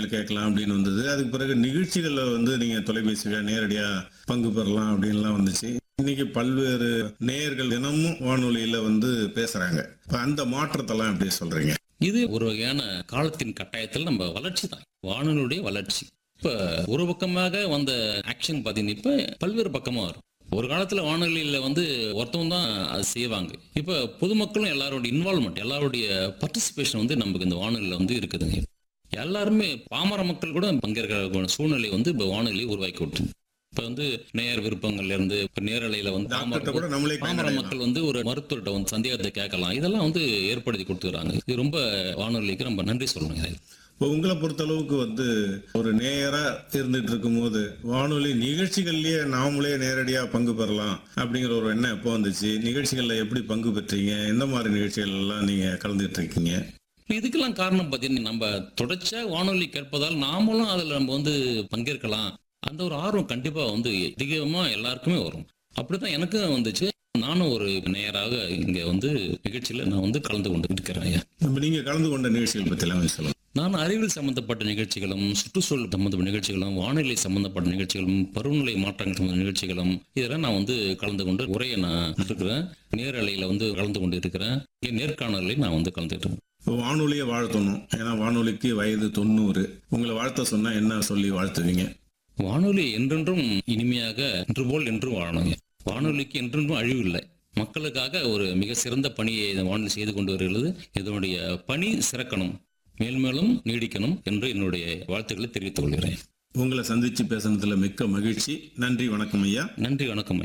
கேள்விகள் கேட்கலாம் அப்படின்னு வந்தது அதுக்கு பிறகு நிகழ்ச்சிகள்ல வந்து நீங்க தொலைபேசியில நேரடியா பங்கு பெறலாம் அப்படின்லாம் வந்துச்சு இன்னைக்கு பல்வேறு நேயர்கள் தினமும் வானொலியில வந்து பேசுறாங்க இப்ப அந்த மாற்றத்தெல்லாம் எப்படி சொல்றீங்க இது ஒரு வகையான காலத்தின் கட்டாயத்தில் நம்ம வளர்ச்சி தான் வானொலியுடைய வளர்ச்சி இப்ப ஒரு பக்கமாக வந்த ஆக்ஷன் பாத்தீங்கன்னா இப்ப பல்வேறு பக்கமா வரும் ஒரு காலத்துல வானொலியில வந்து ஒருத்தவங்க தான் அது செய்வாங்க இப்ப பொதுமக்களும் எல்லாரோட இன்வால்மெண்ட் எல்லாருடைய பார்ட்டிசிபேஷன் வந்து நமக்கு இந்த வானொலியில வந்து இருக்குதுங்க எல்லாருமே பாமர மக்கள் கூட பங்கேற்கிற சூழ்நிலை வந்து இப்ப வானொலி உருவாக்கி விட்டு இப்ப வந்து நேயர் விருப்பங்கள்ல இருந்து இப்ப நேரலையில வந்து டாக்டர்கிட்ட பாமர கூட நம்மளே பாமர பயனடையலாம். மக்கள் வந்து ஒரு மருத்துவர்கிட்ட வந்து சந்தேகத்தை கேட்கலாம் இதெல்லாம் வந்து ஏற்படுத்தி கொடுத்துறாங்க இது ரொம்ப வானொலிக்கு ரொம்ப நன்றி சொல்லணுங்க இப்போ உங்களை பொறுத்தளவுக்கு வந்து ஒரு நேயரா இருந்துட்டு இருக்கும்போது வானொலி நிகழ்ச்சிகள்லயே நாமளே நேரடியா பங்கு பெறலாம் அப்படிங்கிற ஒரு எண்ணம் எப்போ வந்துச்சு நிகழ்ச்சிகள்ல எப்படி பங்கு பெற்றீங்க எந்த மாதிரி நிகழ்ச்சிகள் எல்லாம் நீங்க கலந்துட்டு இருக்கீங்க இதுக்கெல்லாம் காரணம் பார்த்தீங்கன்னா நம்ம தொடர்ச்சியா வானொலி கேட்பதால் நாமளும் அதில் நம்ம வந்து பங்கேற்கலாம் அந்த ஒரு ஆர்வம் கண்டிப்பா வந்து அதிகமா எல்லாருக்குமே வரும் அப்படிதான் எனக்கும் வந்துச்சு நானும் ஒரு நேயராக இங்க வந்து நிகழ்ச்சியில நான் வந்து கலந்து கொண்டு இருக்கிறேன் ஐயா இப்ப நீங்க கலந்து கொண்ட நிகழ்ச்சிகள் பத்தி எல்லாம் சொல்லுங்க நான் அறிவியல் சம்பந்தப்பட்ட நிகழ்ச்சிகளும் சுற்றுச்சூழல் சம்பந்தப்பட்ட நிகழ்ச்சிகளும் வானிலை சம்பந்தப்பட்ட நிகழ்ச்சிகளும் பருவநிலை மாற்றங்கள் சம்பந்த நிகழ்ச்சிகளும் இதெல்லாம் நான் வந்து கலந்து கொண்டு உரையை நான் இருக்கிறேன் நேரலையில வந்து கலந்து கொண்டு இருக்கிறேன் இங்கே நேர்காணலில் நான் வந்து கலந்துட்டு இருக்கேன் இப்போ வானொலியை வாழ்த்தணும் ஏன்னா வானொலிக்கு வயது தொண்ணூறு உங்களை வாழ்த்த சொன்னா என்ன சொல்லி வாழ்த்துவீங்க வானொலி என்றென்றும் இனிமையாக இன்று போல் என்றும் வாழணுங்க வானொலிக்கு என்றென்றும் அழிவு இல்லை மக்களுக்காக ஒரு மிக சிறந்த பணியை இந்த வானொலி செய்து கொண்டு வருகிறது இதனுடைய பணி சிறக்கணும் மேல்மேலும் நீடிக்கணும் என்று என்னுடைய வாழ்த்துக்களை தெரிவித்துக் கொள்கிறேன் உங்களை சந்திச்சு பேசுனதுல மிக்க மகிழ்ச்சி நன்றி வணக்கம் ஐயா நன்றி வணக்கம் ஐயா